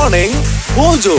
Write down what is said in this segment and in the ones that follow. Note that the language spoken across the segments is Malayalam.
Morning Mojo.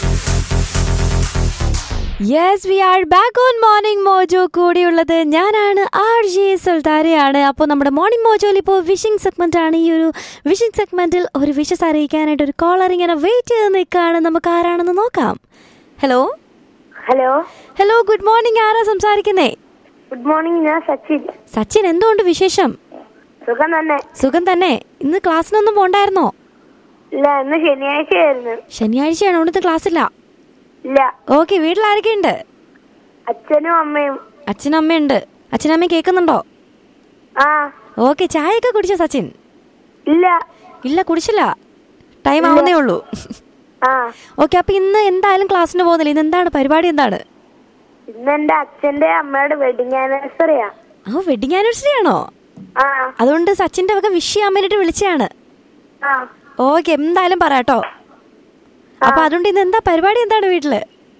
Yes we are back on morning Mojo കൂടിയുള്ളത് ഞാനാണ് ആർ ജെ സുൽത്താരയാണ് അപ്പോൾ നമ്മുടെ മോർണിംഗ് മോജോയിൽ ഇപ്പോൾ വിഷിംഗ് സെഗ്മെന്റ് ആണ് ഈ ഒരു വിഷിംഗ് സെഗ്മെന്റിൽ ഒരു വിഷസ് അറിയിക്കാനായിട്ട് ഒരു കോളർ ഇങ്ങനെ വെയിറ്റ് ചെയ്ത് നിൽക്കുകയാണ് നമുക്ക് ആരാണെന്ന് നോക്കാം hello hello hello good morning ആരാ സംസാരിക്കുന്നേ ഗുഡ് മോർണിംഗ് ഞാൻ സച്ചിൻ സച്ചിൻ എന്തുകൊണ്ട് വിശേഷം സുഖം തന്നെ സുഖം തന്നെ ഇന്ന് ക്ലാസ്സിനൊന്നും പോണ്ടായിരുന്നോ ഇല്ല ഇന്ന് ശനിയാഴ്ചയായിരുന്നു ശനിയാഴ്ചയാണ് അവിടുത്തെ ക്ലാസ് ഇല്ല ഇല്ല ഓക്കെ വീട്ടിൽ ആരൊക്കെയുണ്ട് അച്ഛനും അമ്മയും അച്ഛനും അമ്മയുണ്ട് അച്ഛനും അമ്മയും കേൾക്കുന്നുണ്ടോ ആ ഓക്കെ ചായയൊക്കെ കുടിച്ചോ സച്ചിൻ ഇല്ല ഇല്ല കുടിച്ചില്ല ടൈം ആവുന്നേ ഉള്ളൂ ആ ഓക്കെ അപ്പൊ ഇന്ന് എന്തായാലും ക്ലാസ്സിന് പോകുന്നില്ല ഇന്ന് എന്താണ് പരിപാടി എന്താണ് ഇന്ന് എന്റെ അച്ഛന്റെ അമ്മയുടെ വെഡിങ് ആനിവേഴ്സറിയാ ആ വെഡിങ് ആനിവേഴ്സറി ആണോ ആ അതുകൊണ്ട് സച്ചിന്റെ വക വിഷ് ചെയ്യാൻ വേണ്ടിട്ട് വിളിച്ചതാണ് ആ ഓക്കെ എന്തായാലും പറയാട്ടോ അപ്പൊ അതുകൊണ്ട് ഇന്ന് എന്താ പരിപാടി എന്താണ് വീട്ടില്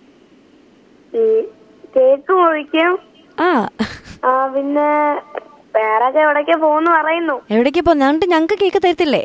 ഈ കേക്ക് മുറിക്കും ആ ആ പിന്നെ വേറെ എവിടേക്ക് പോകുന്നു പറയുന്നു എവിടേക്ക് പോ ഞങ്ങൾക്ക് ഞങ്ങൾക്ക് കേക്ക് തരത്തില്ലേ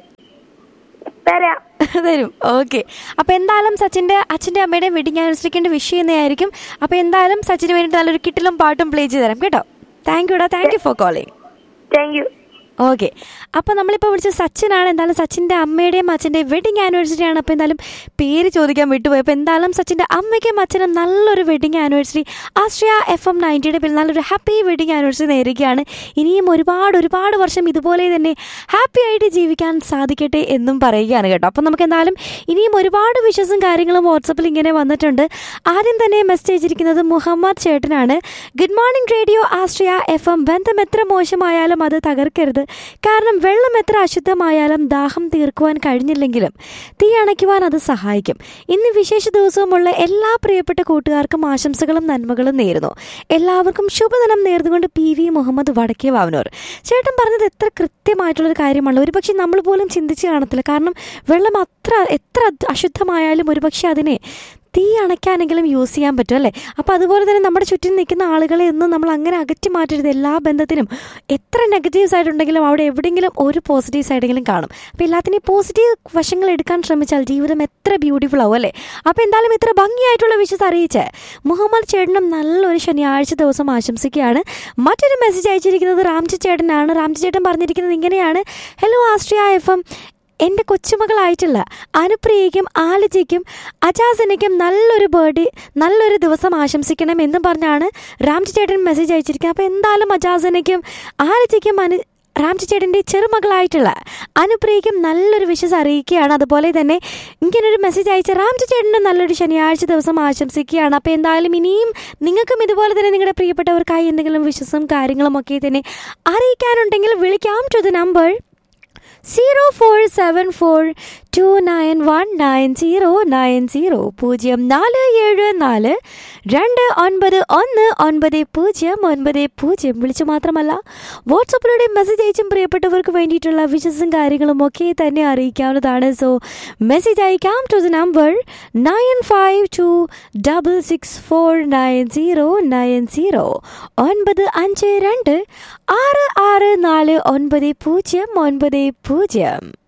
തരാം തരും ഓക്കെ അപ്പൊ എന്തായാലും സച്ചിന്റെ അച്ഛന്റെ അമ്മയുടെയും വെഡിങ് ആനിവേഴ്സറിക്ക് വിഷ് ചെയ്യുന്നതായിരിക്കും അപ്പൊ എന്തായാലും സച്ചിന് വേണ്ടിയിട്ട് നല്ലൊരു കിട്ടിലും പാട്ടും പ്ലേ ചെയ്ത് തരാം കേട്ടോ താങ്ക് യുടാ thank you for calling thank you okay അപ്പോൾ നമ്മളിപ്പോൾ വിളിച്ച സച്ചിനാണ് എന്തായാലും സച്ചിൻ്റെ അമ്മയുടെയും അച്ഛൻ്റെയും വെഡിങ് ആനിവേഴ്സറി ആണ് അപ്പോൾ എന്തായാലും പേര് ചോദിക്കാൻ വിട്ടുപോയി അപ്പോൾ എന്തായാലും സച്ചിൻ്റെ അമ്മയ്ക്കും അച്ഛനും നല്ലൊരു wedding anniversary Astria F M നയൻറ്റിയുടെ പേരിൽ നല്ലൊരു ഹാപ്പി വെഡിങ് ആനിവേഴ്സറി നേരുകയാണ് ഇനിയും ഒരുപാട് ഒരുപാട് വർഷം ഇതുപോലെ തന്നെ ഹാപ്പി ആയിട്ട് ജീവിക്കാൻ സാധിക്കട്ടെ എന്നും പറയുകയാണ് കേട്ടോ അപ്പോൾ നമുക്ക് എന്തായാലും ഇനിയും ഒരുപാട് വിഷസും കാര്യങ്ങളും വാട്സപ്പിൽ ഇങ്ങനെ വന്നിട്ടുണ്ട് ആദ്യം തന്നെ മെസ്സേജ് അയച്ചിരിക്കുന്നത് മുഹമ്മദ് ചേട്ടനാണ് good morning radio Astria F M ബന്ധം എത്ര മോശമായാലും അത് തകർക്കരുത് കാരണം വെള്ളം എത്ര അശുദ്ധമായാലും ദാഹം തീർക്കുവാൻ കഴിഞ്ഞില്ലെങ്കിലും തീ അണയ്ക്കുവാൻ അത് സഹായിക്കും ഇന്ന് വിശേഷ ദിവസവുമുള്ള എല്ലാ പ്രിയപ്പെട്ട കൂട്ടുകാർക്കും ആശംസകളും നന്മകളും നേരുന്നു എല്ലാവർക്കും ശുഭദിനം നേർന്നുകൊണ്ട് പി വി മുഹമ്മദ് വടക്കേ വാവനൂർ ചേട്ടൻ പറഞ്ഞത് എത്ര കൃത്യമായിട്ടുള്ളൊരു കാര്യമാണ് ഒരുപക്ഷെ നമ്മൾ പോലും ചിന്തിച്ച് കാണത്തില്ല കാരണം വെള്ളം അത്ര എത്ര അശുദ്ധമായാലും ഒരുപക്ഷെ അതിനെ തീ അണയ്ക്കാനെങ്കിലും യൂസ് ചെയ്യാൻ പറ്റും അല്ലേ അപ്പോൾ അതുപോലെ തന്നെ നമ്മുടെ ചുറ്റും നിൽക്കുന്ന ആളുകളെ ഒന്നും നമ്മൾ അങ്ങനെ അകറ്റി മാറ്റരുത് എല്ലാ ബന്ധത്തിനും എത്ര നെഗറ്റീവ് സൈഡ് ഉണ്ടെങ്കിലും അവിടെ എവിടെയെങ്കിലും ഒരു പോസിറ്റീവ് സൈഡെങ്കിലും കാണും അപ്പോൾ എല്ലാത്തിനെയും പോസിറ്റീവ് വശങ്ങൾ എടുക്കാൻ ശ്രമിച്ചാൽ ജീവിതം എത്ര ബ്യൂട്ടിഫുൾ ആവും അല്ലേ അപ്പോൾ എന്തായാലും ഇത്ര ഭംഗിയായിട്ടുള്ള വിഷസ് അറിയിച്ച് മുഹമ്മദ് ചേട്ടനും നല്ലൊരു ശനിയാഴ്ച ദിവസം ആശംസിക്കുകയാണ് മറ്റൊരു മെസ്സേജ് അയച്ചിരിക്കുന്നത് രാംജി ചേട്ടനാണ് രാംജി ചേട്ടൻ പറഞ്ഞിരിക്കുന്നത് ഇങ്ങനെയാണ് ഹലോ ആസ്ട്രിയ എഫ് എം എൻ്റെ കൊച്ചുമകളായിട്ടുള്ള അനുപ്രിയയ്ക്കും ആലജിക്കും അജാസിനയ്ക്കും നല്ലൊരു ബർത്ത്ഡേ നല്ലൊരു ദിവസം ആശംസിക്കണം എന്നും പറഞ്ഞാണ് രാംജി ചേട്ടൻ മെസ്സേജ് അയച്ചിരിക്കുന്നത് അപ്പോൾ എന്തായാലും അജാസിനയ്ക്കും ആലജിക്കും അനു രാംജി ചേട്ടൻ്റെ ചെറുമകളായിട്ടുള്ള അനുപ്രിയയ്ക്കും നല്ലൊരു വിശ്വസ് അറിയിക്കുകയാണ് അതുപോലെ തന്നെ ഇങ്ങനൊരു മെസ്സേജ് അയച്ച രാംജി ചേട്ടൻ്റെ നല്ലൊരു ശനിയാഴ്ച ദിവസം ആശംസിക്കുകയാണ് അപ്പോൾ എന്തായാലും ഇനിയും നിങ്ങൾക്കും ഇതുപോലെ തന്നെ നിങ്ങളുടെ പ്രിയപ്പെട്ടവർക്കായി എന്തെങ്കിലും വിശ്വസും കാര്യങ്ങളും ഒക്കെ തന്നെ അറിയിക്കാനുണ്ടെങ്കിൽ വിളിക്കാം to the number zero four seven four two nine one nine zero nine zero പൂജ്യം നാല് ഏഴ് നാല് രണ്ട് ഒൻപത് ഒന്ന് ഒൻപത് പൂജ്യം ഒൻപത് പൂജ്യം വിളിച്ചു മാത്രമല്ല വാട്സപ്പിലൂടെ മെസ്സേജ് അയച്ചും പ്രിയപ്പെട്ടവർക്ക് വേണ്ടിയിട്ടുള്ള വിശസും കാര്യങ്ങളും ഒക്കെ തന്നെ അറിയിക്കാവുന്നതാണ് സോ മെസ്സേജ് അയക്കാം to the number nine five two double six four nine zero nine zero ഒൻപത് അഞ്ച് രണ്ട് ആറ് ആറ് നാല് ഒൻപത് പൂജ്യം ഒൻപത് പൂജ്യം